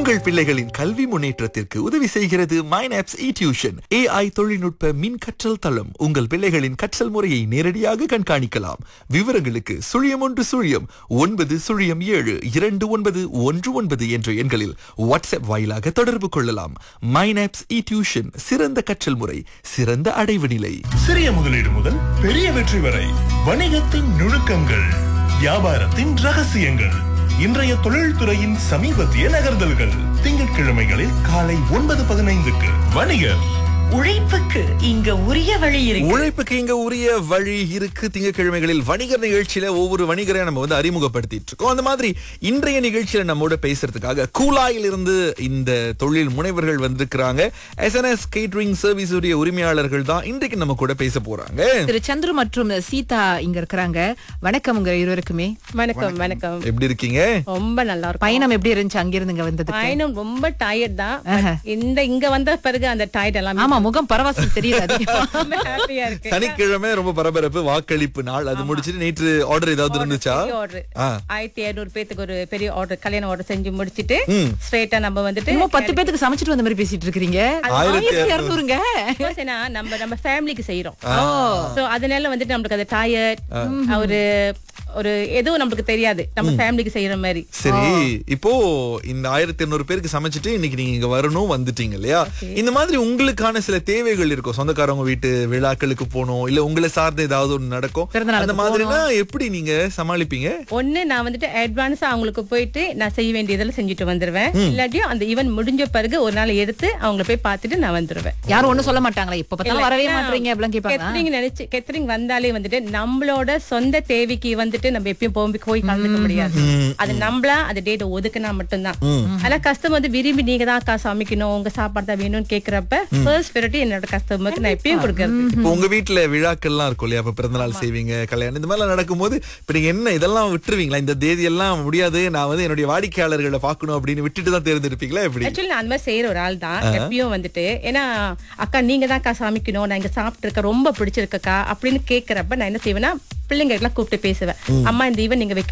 உங்கள் பிள்ளைகளின் கல்வி முன்னேற்றத்திற்கு உதவி செய்கிறது மைனாப்ஸ் இ டியூஷன் ஏஐ தொழில்நுட்ப மின் கற்றல் தளம் உங்கள் பிள்ளைகளின் கற்றல் முறையை நேரடியாக கண்காணிக்கலாம் விவரங்களுக்கு சுழியம் ஒன்று சுழியம் ஒன்பது சுழியம் ஏழு இரண்டு ஒன்பது ஒன்று ஒன்பது என்ற எண்களில் வாட்ஸ்அப் வாயிலாக தொடர்பு கொள்ளலாம் மைனாப்ஸ் இ டியூஷன் சிறந்த கற்றல் முறை சிறந்த அடைவு நிலை சிறிய முதலீடு முதல் பெரிய வெற்றி வரை வணிகத்தின் நுணுக்கங்கள் வியாபாரத்தின் ரகசியங்கள் இன்றைய தொழில்துறையின் சமீபத்திய நகர்தல்கள் திங்கட்கிழமைகளில் காலை ஒன்பது பதினைந்துக்கு வணிகர் உழைப்புக்கு இங்க உரிய வழி இருக்கு உழைப்புக்கு இங்க உரிய வழி இருக்கு திங்கட்கிழமைகளில் வணிகர் நிகழ்ச்சியில ஒவ்வொரு வணிகரையும் நம்ம வந்து அறிமுகப்படுத்திட்டு இருக்கோம் அந்த மாதிரி இன்றைய நிகழ்ச்சியில நம்மோட பேசுறதுக்காக கூலாயில் இருந்து இந்த தொழில் முனைவர்கள் வந்திருக்கிறாங்க எஸ்என்எஸ் கேட்டரிங் சர்வீஸ் உடைய உரிமையாளர்கள் தான் இன்றைக்கு நம்ம கூட பேச போறாங்க திரு சந்துரு மற்றும் சீதா இங்க இருக்கிறாங்க வணக்கம் உங்க இருவருக்குமே வணக்கம் வணக்கம் எப்படி இருக்கீங்க ரொம்ப நல்லா இருக்கும் பயணம் எப்படி இருந்துச்சு அங்கிருந்து இங்க வந்தது பயணம் ரொம்ப டயர்ட் தான் but இந்த இங்க வந்த பிறகு அந்த டயர்ட் எல்லாம் ஆமா முகம் பரவசம் தெரியுது அதிகமா. ஹாப்பியா இருக்கு சனிக்கிழமை ரொம்ப பரபரப்பு வாக்களிப்பு நாள் அது முடிச்சிட்டு நேற்று ஆர்டர் ஏதாவது இருந்துச்சா ஆர்டர் ஆ. ஆயிரத்தி இருநூறு பேத்துக்கு ஒரு பெரிய ஆர்டர் கல்யாண ஆர்டர் செஞ்சு முடிச்சிட்டு ஸ்ட்ரெயிட்டா நம்ம வந்துட்டு என்னமோ பத்து பேத்துக்கு சமைச்சிட்டு வந்த மாதிரி பேசிட்டு இருக்கீங்க ஆயிரத்தி ஆயிரத்தி இருநூறுங்க Because ஏன்னா நம்ம நம்ம ஃபேமிலிக்கு செய்யறோம் சோ அதனால வந்துட்டு நம்மளுக்கு அது டயர்ட் ஒரு ஒரு எதுவும் நம்மளுக்கு தெரியாது நம்ம ஃபேமிலிக்கு செய்யற மாதிரி சரி இப்போ இந்த ஆயிரத்தி எண்ணூறு பேருக்கு சமைச்சிட்டு இன்னைக்கு நீங்க இங்க வரணும் வந்துட்டீங்க இல்லையா இந்த மாதிரி உங்களுக்கான சில தேவைகள் இருக்கும் சொந்தக்காரவங்க வீட்டு விழாக்களுக்கு போகணும் இல்ல உங்களை சார்ந்த ஏதாவது ஒண்ணு நடக்கும் பிறந்த நாளுக்கு அந்த மாதிரினா எப்படி நீங்க சமாளிப்பீங்க ஒண்ணு நான் வந்துட்டு அட்வான்ஸா அவங்களுக்கு போயிட்டு நான் செய்ய வேண்டியதெல்லாம் செஞ்சுட்டு வந்துருவேன் இல்லாட்டியும் அந்த ஈவென்ட் முடிஞ்ச பிறகு ஒரு நாள் எடுத்து அவங்கள போய் பார்த்துட்டு நான் வந்துருவேன் யாரும் ஒண்ணும் சொல்ல மாட்டாங்களா இப்ப பார்த்தாலும் வரவே மாட்டீங்க அப்படிலாம் கேட்பாங்க கெத்தரிங் நினைச்சு கெத்தரிங் வந்தாலே வந்துட்டு நம்மளோட சொந்த தேவைக்கு வந்துட்டு நம்ம எப்பயும் போய் போய் கலந்துக்க முடியாது அது நம்மளா அந்த டேட் ஒதுக்குனா மட்டும்தான் ஆனா கஸ்டமர் வந்து விரும்பி நீங்க தான் அக்கா சமைக்கணும் உங்க சாப்பாடு தான் வேணும்னு கேக்குறப்ப ஃபர்ஸ்ட் ப்ரையாரிட்டி என்னோட கஸ்டமருக்கு நான் எப்பயும் கொடுக்கறது இப்போ உங்க வீட்டுல விழாக்கள்லாம் இருக்கும் இல்லையா இப்ப பிறந்தநாள் செய்வீங்க கல்யாணம் இந்த மாதிரிலாம் நடக்கும்போது இப்ப நீங்க என்ன இதெல்லாம் விட்டுருவீங்களா இந்த தேதி எல்லாம் முடியாது நான் வந்து என்னுடைய வாடிக்கையாளர்களை பார்க்கணும் அப்படின்னு விட்டுட்டு தான் தேர்ந்தெடுப்பீங்களா எப்படி ஆக்சுவலி நான் அந்த மாதிரி செய்யற ஒரு ஆள் தான் எப்பயும் வந்துட்டு ஏன்னா அக்கா நீங்க தான் அக்கா சமைக்கணும் நான் இங்க சாப்பிட்டு இருக்க ரொம்ப பிடிச்சிருக்கக்கா அப்படின்னு கேக்குறப்ப நான் என்ன செய்வேன்னா பிள்ளைங்க எல்லாம் கூப்பிட்டு பேசுவேன் அம்மா இந்த ஈவன் நீங்க வைக்க